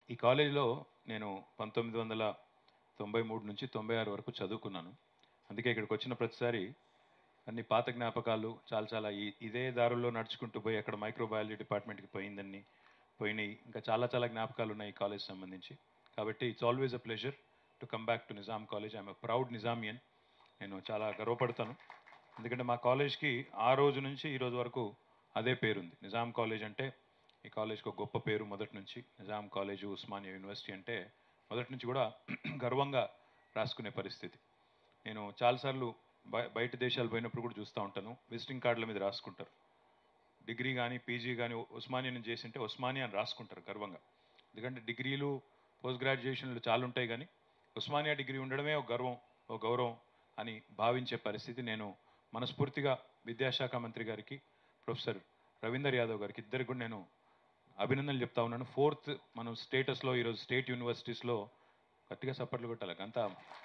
ఈ కాలేజీలో నేను పంతొమ్మిది వందల తొంభై మూడు నుంచి తొంభై ఆరు వరకు చదువుకున్నాను అందుకే ఇక్కడికి వచ్చిన ప్రతిసారి అన్ని పాత జ్ఞాపకాలు చాలా చాలా ఈ ఇదే దారుల్లో నడుచుకుంటూ పోయి అక్కడ మైక్రోబయాలజీ డిపార్ట్మెంట్కి పోయిందని పోయినాయి ఇంకా చాలా చాలా జ్ఞాపకాలు ఉన్నాయి ఈ కాలేజ్ సంబంధించి కాబట్టి it's always a pleasure to come back to Nizam college I'm a proud Nizamian నేను చాలా గర్వపడతాను ఎందుకంటే మా కాలేజ్కి ఆ రోజు నుంచి ఈ రోజు వరకు అదే పేరుంది నిజాం కాలేజ్ అంటే ఈ కాలేజ్కి ఒక గొప్ప పేరు మొదటి నుంచి నిజాం కాలేజ్ ఉస్మానియా యూనివర్సిటీ అంటే మొదటి నుంచి కూడా గర్వంగా రాసుకునే పరిస్థితి నేను చాలాసార్లు బయ బయట దేశాలు పోయినప్పుడు కూడా చూస్తూ ఉంటాను విజిటింగ్ కార్డుల మీద రాసుకుంటారు డిగ్రీ కానీ పీజీ కానీ ఉస్మానియా నుంచి చేసింటే ఉస్మానియా అని రాసుకుంటారు గర్వంగా ఎందుకంటే డిగ్రీలు పోస్ట్ గ్రాడ్యుయేషన్లు చాలా ఉంటాయి కానీ ఉస్మానియా డిగ్రీ ఉండడమే ఒక గర్వం ఒక గౌరవం అని భావించే పరిస్థితి నేను మనస్ఫూర్తిగా విద్యాశాఖ మంత్రి గారికి ప్రొఫెసర్ రవీందర్ యాదవ్ గారికి ఇద్దరికి కూడా నేను అభినందనలు చెప్తా ఉన్నాను ఫోర్త్ మనం స్టేటస్లో ఈరోజు స్టేట్ యూనివర్సిటీస్లో గట్టిగా సప్పట్లు కొట్టాలి అంతా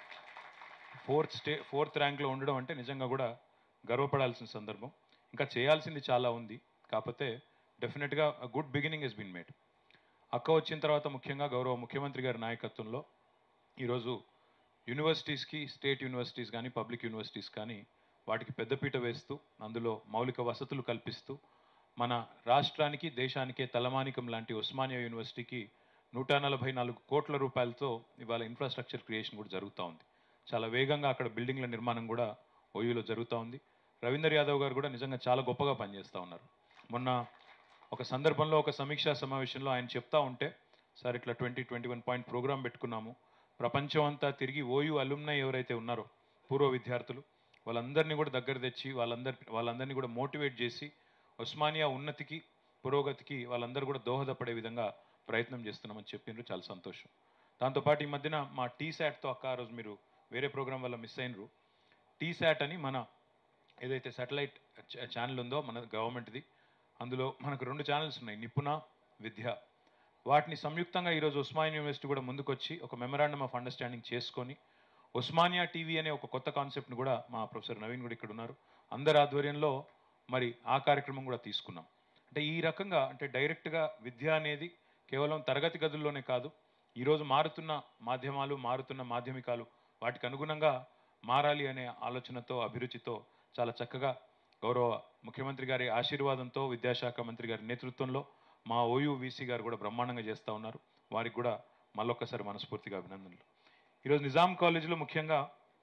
ఫోర్త్ స్టే ఫోర్త్ ర్యాంక్లో ఉండడం అంటే నిజంగా కూడా గర్వపడాల్సిన సందర్భం ఇంకా చేయాల్సింది చాలా ఉంది కాకపోతే డెఫినెట్గా good beginning has been made అక్క వచ్చిన తర్వాత ముఖ్యంగా గౌరవ ముఖ్యమంత్రి గారి నాయకత్వంలో ఈరోజు యూనివర్సిటీస్కి స్టేట్ యూనివర్సిటీస్ కానీ పబ్లిక్ యూనివర్సిటీస్ కానీ వాటికి పెద్దపీట వేస్తూ అందులో మౌలిక వసతులు కల్పిస్తూ మన రాష్ట్రానికి దేశానికే తలమానికం లాంటి ఉస్మానియా యూనివర్సిటీకి నూట నలభై నాలుగు కోట్ల రూపాయలతో ఇవాళ ఇన్ఫ్రాస్ట్రక్చర్ క్రియేషన్ కూడా జరుగుతూ ఉంది చాలా వేగంగా అక్కడ బిల్డింగ్ల నిర్మాణం కూడా ఓయూలో జరుగుతూ ఉంది రవీందర్ యాదవ్ గారు కూడా నిజంగా చాలా గొప్పగా పనిచేస్తూ ఉన్నారు మొన్న ఒక సందర్భంలో ఒక సమీక్షా సమావేశంలో ఆయన చెప్తా ఉంటే సార్ ఇట్లా twenty twenty one point program పెట్టుకున్నాము ప్రపంచం అంతా తిరిగి ఓయూ అలుమ్నై ఎవరైతే ఉన్నారో పూర్వ విద్యార్థులు వాళ్ళందరినీ కూడా దగ్గర తెచ్చి వాళ్ళందరి వాళ్ళందరినీ కూడా మోటివేట్ చేసి ఉస్మానియా ఉన్నతికి పురోగతికి వాళ్ళందరూ కూడా దోహదపడే విధంగా ప్రయత్నం చేస్తున్నామని చెప్పిండ్రు చాలా సంతోషం దాంతోపాటు ఈ మధ్యన మా టీ శాట్తో అక్క ఆ రోజు మీరు వేరే ప్రోగ్రాం వల్ల మిస్ అయినరు టీ శాట్ అని మన ఏదైతే సాటిలైట్ ఛానల్ ఉందో మన గవర్నమెంట్ది అందులో మనకు రెండు ఛానల్స్ ఉన్నాయి నిపుణ విద్య వాటిని సంయుక్తంగా ఈరోజు ఉస్మానియా యూనివర్సిటీ కూడా ముందుకొచ్చి ఒక మెమరాండమ్ ఆఫ్ అండర్స్టాండింగ్ చేసుకొని ఉస్మానియా టీవీ అనే ఒక కొత్త కాన్సెప్ట్ని కూడా మా ప్రొఫెసర్ నవీన్ కూడా ఇక్కడ ఉన్నారు అందరి ఆధ్వర్యంలో మరి ఆ కార్యక్రమం కూడా తీసుకున్నాం అంటే ఈ రకంగా అంటే డైరెక్ట్గా విద్య అనేది కేవలం తరగతి గదుల్లోనే కాదు ఈరోజు మారుతున్న మాధ్యమాలు మారుతున్న మాధ్యమికాలు వాటికి అనుగుణంగా మారాలి అనే ఆలోచనతో అభిరుచితో చాలా చక్కగా గౌరవ ముఖ్యమంత్రి గారి ఆశీర్వాదంతో విద్యాశాఖ మంత్రి గారి నేతృత్వంలో మా ఓయూ వీసీ గారు కూడా బ్రహ్మాండంగా చేస్తూ ఉన్నారు వారికి కూడా మళ్ళొక్కసారి మనస్ఫూర్తిగా అభినందనలు ఈరోజు నిజాం కాలేజీలో ముఖ్యంగా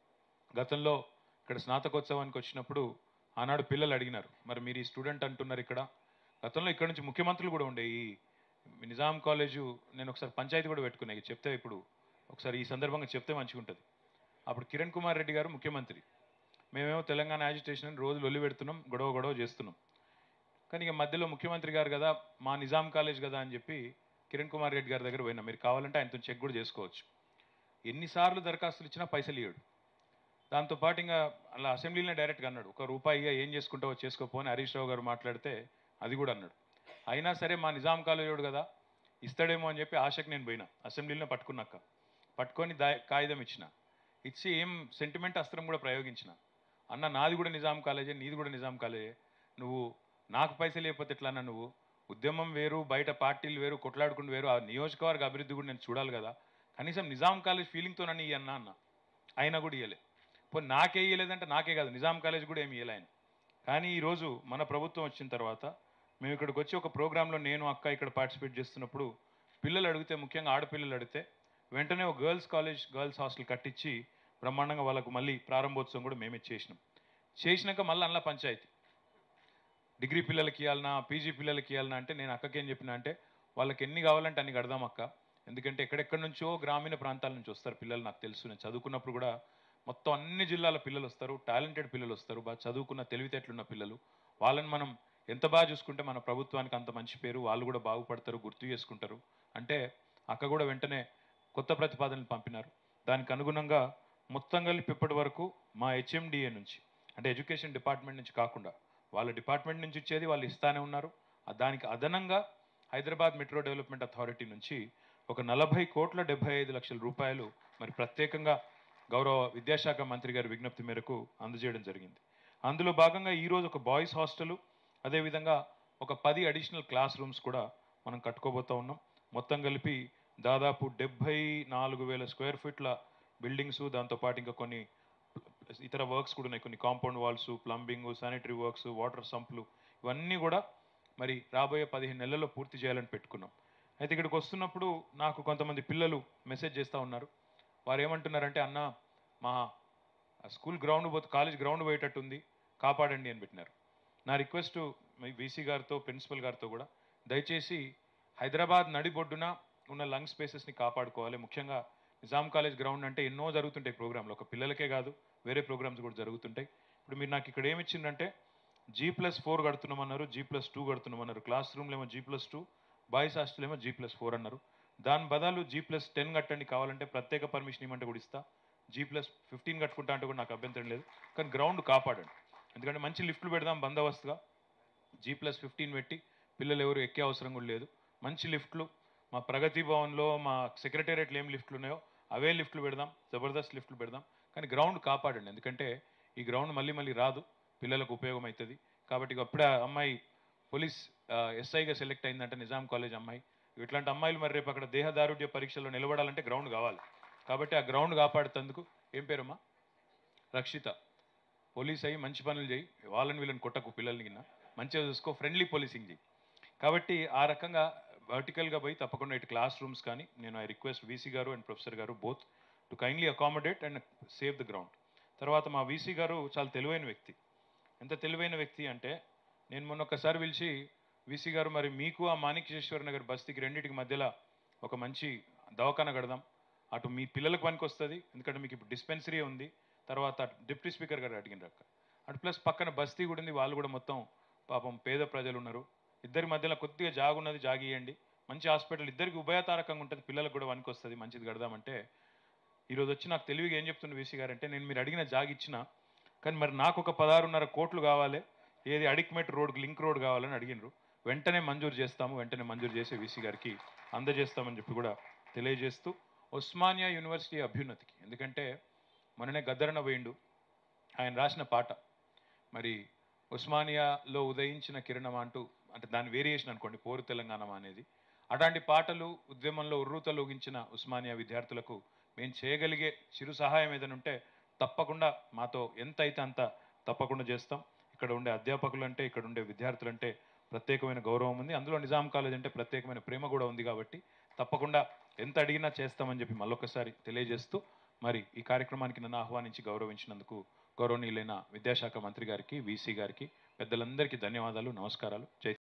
గతంలో ఇక్కడ స్నాతకోత్సవానికి వచ్చినప్పుడు ఆనాడు పిల్లలు అడిగినారు మరి మీరు ఈ స్టూడెంట్ అంటున్నారు ఇక్కడ గతంలో ఇక్కడ నుంచి ముఖ్యమంత్రులు కూడా ఉండే ఈ నిజాం కాలేజు నేను ఒకసారి పంచాయతీ కూడా పెట్టుకున్నా ఇక చెప్తే ఇప్పుడు ఒకసారి ఈ సందర్భంగా చెప్తే మంచిగా ఉంటుంది అప్పుడు కిరణ్ కుమార్ రెడ్డి గారు ముఖ్యమంత్రి మేమేమో తెలంగాణ యాజిటేషన్ అని రోజు లొల్లి పెడుతున్నాం గొడవ గొడవ చేస్తున్నాం కానీ ఇక మధ్యలో ముఖ్యమంత్రి గారు కదా మా నిజాం కాలేజ్ కదా అని చెప్పి కిరణ్ కుమార్ రెడ్డి గారి దగ్గర పోయినా మీరు కావాలంటే ఆయనతో చెక్ కూడా చేసుకోవచ్చు ఎన్నిసార్లు దరఖాస్తులు ఇచ్చినా పైసలు ఇవ్వడు దాంతోపాటు ఇంకా అలా అసెంబ్లీలో డైరెక్ట్గా అన్నాడు ఒక రూపాయిగా ఏం చేసుకుంటావో చేసుకోపోని హరీష్ రావు గారు మాట్లాడితే అది కూడా అన్నాడు అయినా సరే మా నిజాం కాలేజోడు కదా ఇస్తాడేమో అని చెప్పి ఆశకు నేను పోయినా అసెంబ్లీలో పట్టుకున్నాక పట్టుకొని దా కాగితం ఇచ్చిన ఇచ్చి ఏం సెంటిమెంట్ అస్త్రం కూడా ప్రయోగించిన అన్న నాది కూడా నిజాం కాలేజే నీది కూడా నిజాం కాలేజే నువ్వు నాకు పైసలు లేకపోతే ఎట్లా అన్న నువ్వు ఉద్యమం వేరు బయట పార్టీలు వేరు కొట్లాడుకుంటూ వేరు ఆ నియోజకవర్గ అభివృద్ధి కూడా నేను చూడాలి కదా కనీసం నిజాం కాలేజ్ ఫీలింగ్తో నన్ను ఇయ్యన్నా అన్న అయినా కూడా ఇయ్యలే పోనీ నాకే ఇయ్యలేదంటే నాకే కాదు నిజాం కాలేజ్ కూడా ఏమి ఇయ్యలే ఆయన కానీ ఈరోజు మన ప్రభుత్వం వచ్చిన తర్వాత మేము ఇక్కడికి వచ్చి ఒక ప్రోగ్రాంలో నేను అక్క ఇక్కడ పార్టిసిపేట్ చేస్తున్నప్పుడు పిల్లలు అడిగితే ముఖ్యంగా ఆడపిల్లలు అడిగితే వెంటనే ఒక గర్ల్స్ కాలేజ్ గర్ల్స్ హాస్టల్ కట్టించి బ్రహ్మాండంగా వాళ్ళకు మళ్ళీ ప్రారంభోత్సవం కూడా మేమే చేసినాం చేసినాక మళ్ళీ అందులో పంచాయతీ డిగ్రీ పిల్లలకి ఇవ్వాలన్నా పీజీ పిల్లలకి ఇవ్వాలన్నా అంటే నేను అక్కకి ఏం చెప్పిన అంటే వాళ్ళకి ఎన్ని కావాలంటే అన్ని కడదాం అక్క ఎందుకంటే ఎక్కడెక్కడి నుంచో గ్రామీణ ప్రాంతాల నుంచి వస్తారు పిల్లలు నాకు తెలుసు నేను చదువుకున్నప్పుడు కూడా మొత్తం అన్ని జిల్లాల పిల్లలు వస్తారు టాలెంటెడ్ పిల్లలు వస్తారు బాగా చదువుకున్న తెలివితేటలున్న పిల్లలు వాళ్ళని మనం ఎంత బాగా చూసుకుంటే మన ప్రభుత్వానికి అంత మంచి పేరు వాళ్ళు కూడా బాగుపడతారు గుర్తు చేసుకుంటారు అంటే అక్క కూడా వెంటనే కొత్త ప్రతిపాదనలు పంపినారు దానికి అనుగుణంగా మొత్తం కలిపి ఇప్పటి వరకు మా హెచ్ఎండిఏ నుంచి అంటే ఎడ్యుకేషన్ డిపార్ట్మెంట్ నుంచి కాకుండా వాళ్ళ డిపార్ట్మెంట్ నుంచి ఇచ్చేది వాళ్ళు ఇస్తానే ఉన్నారు ఆ దానికి అదనంగా హైదరాబాద్ మెట్రో డెవలప్మెంట్ అథారిటీ నుంచి ఒక నలభై కోట్ల డెబ్బై ఐదు లక్షల రూపాయలు మరి ప్రత్యేకంగా గౌరవ విద్యాశాఖ మంత్రి గారి విజ్ఞప్తి మేరకు అందజేయడం జరిగింది అందులో భాగంగా ఈరోజు ఒక బాయ్స్ హాస్టల్ అదేవిధంగా ఒక పది అడిషనల్ క్లాస్ రూమ్స్ కూడా మనం కట్టుకోబోతా ఉన్నాం మొత్తం కలిపి దాదాపు డెబ్భై నాలుగు వేల స్క్వేర్ ఫీట్ల బిల్డింగ్స్ దాంతోపాటు ఇంకా కొన్ని ఇతర వర్క్స్ కూడా ఉన్నాయి కొన్ని compound walls plumbing sanitary works water సంపులు ఇవన్నీ కూడా మరి రాబోయే పదిహేను నెలల్లో పూర్తి చేయాలని పెట్టుకున్నాం అయితే ఇక్కడికి వస్తున్నప్పుడు నాకు కొంతమంది పిల్లలు మెసేజ్ చేస్తూ ఉన్నారు వారు ఏమంటున్నారంటే అన్న మా స్కూల్ గ్రౌండ్ పోతే కాలేజ్ గ్రౌండ్ పోయేటట్టు ఉంది కాపాడండి అని పెట్టినారు నా రిక్వెస్ట్ వీసీ గారితో ప్రిన్సిపల్ గారితో కూడా దయచేసి హైదరాబాద్ నడిబొడ్డున ఉన్న లంగ్ స్పేసెస్ని కాపాడుకోవాలి ముఖ్యంగా నిజాం కాలేజ్ గ్రౌండ్ అంటే ఎన్నో జరుగుతుంటాయి ప్రోగ్రాంలు ఒక పిల్లలకే కాదు వేరే ప్రోగ్రామ్స్ కూడా జరుగుతుంటాయి ఇప్పుడు మీరు నాకు ఇక్కడ ఏమి ఇచ్చిందంటే జీ ప్లస్ ఫోర్ కడుతున్నామన్నారు జీ ప్లస్ టూ కడుతున్నామన్నారు క్లాస్ రూమ్లో ఏమో G plus two boys hostel ఏమో జీ ప్లస్ ఫోర్ అన్నారు దాని బదులు జీ ప్లస్ టెన్ కట్టండి కావాలంటే ప్రత్యేక పర్మిషన్ ఇవ్వమంటే కూడా ఇస్తా జీ ప్లస్ ఫిఫ్టీన్ కట్టుకుంటా అంటే కూడా నాకు అభ్యంతరం లేదు కానీ గ్రౌండ్ కాపాడండి ఎందుకంటే మంచి లిఫ్ట్లు పెడదాం బందోబస్తుగా జీ ప్లస్ ఫిఫ్టీన్ పెట్టి పిల్లలు ఎవరు ఎక్కే అవసరం కూడా లేదు మంచి లిఫ్ట్లు మా ప్రగతి భవన్లో మా సెక్రటేరియట్లో ఏం లిఫ్ట్లు ఉన్నాయో అవే లిఫ్ట్లు పెడదాం జబర్దస్త్ లిఫ్ట్లు పెడదాం కానీ గ్రౌండ్ కాపాడండి ఎందుకంటే ఈ గ్రౌండ్ మళ్ళీ మళ్ళీ రాదు పిల్లలకు ఉపయోగం అవుతుంది కాబట్టి ఇక అప్పుడే ఆ అమ్మాయి పోలీస్ ఎస్ఐగా సెలెక్ట్ అయిందంటే నిజాం కాలేజ్ అమ్మాయి ఇట్లాంటి అమ్మాయిలు మరి రేపు అక్కడ దేహదారుఢ్య పరీక్షలో నిలబడాలంటే గ్రౌండ్ కావాలి కాబట్టి ఆ గ్రౌండ్ కాపాడుతందుకు ఏం పేరమ్మా రక్షిత పోలీస్ అయ్యి మంచి పనులు చేయి వాళ్ళని వీళ్ళని కొట్టకు పిల్లల్ని కింద మంచిగా చూసుకో ఫ్రెండ్లీ పోలీసింగ్ చేయి కాబట్టి ఆ రకంగా వర్టికల్గా పోయి తప్పకుండా ఇటు క్లాస్ రూమ్స్ కానీ నేను ఐ రిక్వెస్ట్ వీసీ గారు అండ్ ప్రొఫెసర్ గారు both to kindly accommodate and save the ground తర్వాత మా వీసీ గారు చాలా తెలివైన వ్యక్తి ఎంత తెలివైన వ్యక్తి అంటే నేను మొన్న ఒకసారి పిలిచి వీసీ గారు మరి మీకు ఆ మాణిక్యేశ్వర నగర్ బస్తీకి రెండింటికి మధ్యలో ఒక మంచి దవాఖాన కడదాం అటు మీ పిల్లలకు పనికి వస్తుంది ఎందుకంటే మీకు ఇప్పుడు డిస్పెన్సరీ ఉంది తర్వాత డిప్యూటీ స్పీకర్ గారు అడిగిన రక్క అటు ప్లస్ పక్కన బస్తీ కూడా ఉంది వాళ్ళు కూడా మొత్తం పాపం పేద ప్రజలు ఉన్నారు ఇద్దరి మధ్యలో కొద్దిగా జాగున్నది జాగియండి మంచి హాస్పిటల్ ఇద్దరికి ఉభయతారకంగా ఉంటుంది పిల్లలకు కూడా పనికి వస్తుంది మంచిది కడదామంటే ఈరోజు వచ్చి నాకు తెలివిగా ఏం చెప్తున్న వీసీ గారు అంటే నేను మీరు అడిగిన జాగి ఇచ్చిన కానీ మరి నాకు ఒక పదహారున్నర కోట్లు కావాలి ఏది అడిక్మెట్ రోడ్ లింక్ రోడ్ కావాలని అడిగినారు వెంటనే మంజూరు చేస్తాము వెంటనే మంజూరు చేసి వీసీ గారికి అందజేస్తామని చెప్పి కూడా తెలియజేస్తూ ఉస్మానియా యూనివర్సిటీ అభ్యున్నతికి ఎందుకంటే మొన్ననే గద్దరన పోయిండు ఆయన రాసిన పాట మరి ఉస్మానియాలో ఉదయించిన కిరణం అంటూ అంటే దాని వేరియేషన్ అనుకోండి పోరు తెలంగాణ అనేది అట్లాంటి పాటలు ఉద్యమంలో ఉర్రూతలూగించిన ఉస్మానియా విద్యార్థులకు మేము చేయగలిగే చిరు సహాయం ఏదైనా ఉంటే తప్పకుండా మాతో ఎంత అయితే అంత తప్పకుండా చేస్తాం ఇక్కడ ఉండే అధ్యాపకులు అంటే ఇక్కడ ఉండే విద్యార్థులు అంటే ప్రత్యేకమైన గౌరవం ఉంది అందులో నిజాం కాలేజ్ అంటే ప్రత్యేకమైన ప్రేమ కూడా ఉంది కాబట్టి తప్పకుండా ఎంత అడిగినా చేస్తామని చెప్పి మళ్ళొకసారి తెలియజేస్తూ మరి ఈ కార్యక్రమానికి నన్ను ఆహ్వానించి గౌరవించినందుకు గౌరవనీయులైన విద్యాశాఖ మంత్రి గారికి వీసీ గారికి పెద్దలందరికీ ధన్యవాదాలు నమస్కారాలు జై